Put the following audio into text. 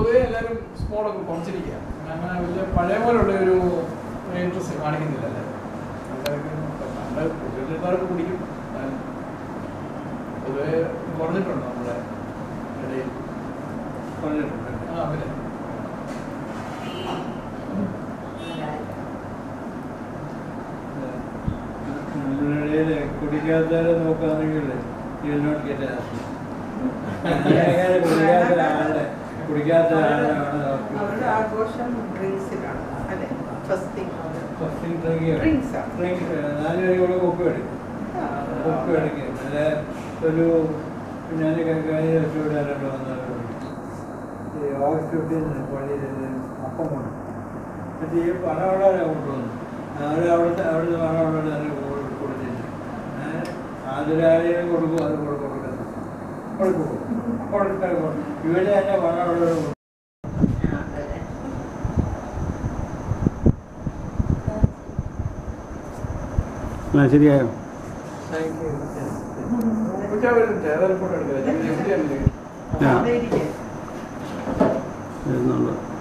പൊതുവേ എല്ലാവരും സ്മോളൊക്കെ കുറച്ചിരിക്കുക അങ്ങനെ വലിയ പഴയ പോലുള്ള ഒരു ഇൻട്രസ്റ്റ് കാണിക്കുന്നില്ല എല്ലാവരും നമ്മുടെ കുട്ടികൾക്ക് കുടിക്കും എന്നാലും പൊതുവേ കുറഞ്ഞിട്ടുണ്ട് നമ്മുടെ ഇടയിൽ പറഞ്ഞിട്ടുണ്ട് ആ പിന്നെ നമ്മുടെ ഇടയിൽ കുടിക്കാത്തവരെ നോക്കുകയാണെങ്കിൽ യു നോട്ട് ഗെറ്റ് കുടിക്കാത്ത ആളെ കുടിക്കാത്ത ആളാണ് അവരുടെ ആഘോഷം ഡ്രിങ്ക്സിലാണ് അതെ ഫസ്റ്റ് ഫസ്റ്റിംഗ് ഡ്രിങ്ക് Drinks ആ. ഡ്രിങ്ക് നാല് പേര് കൊപ്പ് എടുക്കും കൊപ്പ് എടുക്കും അല്ല ഒരു ഞാൻ കഴിഞ്ഞ ദിവസം ഇവിടെ ആരണ്ട് വന്നവരുണ്ട് ഈ ഓഗസ്റ്റ് ഫിഫ്റ്റീന് പള്ളിയിൽ അപ്പം കൊണ്ട് എന്നിട്ട് ഈ പണമുള്ളവരെ കൊണ്ടുവന്നു അവർ അവിടുത്തെ അവിടുത്തെ പണമുള്ളവരെ തന്നെ കൊടുത്തില്ല ആതിരാരെയും കൊടുക്കും അത് കൊടു- കൊടുക്കുന്നു കൊടുക്കും കൊടുക്കും ഇവര് തന്നെ പണമുള്ളവർ ശരിയായോ ഉച്ച വരുന്നുണ്ട് ഏതായാലും ഫോട്ടോ എടുക്കുക ആ. അതെ ഇരിക്കെ വരുന്നുള്ളൂ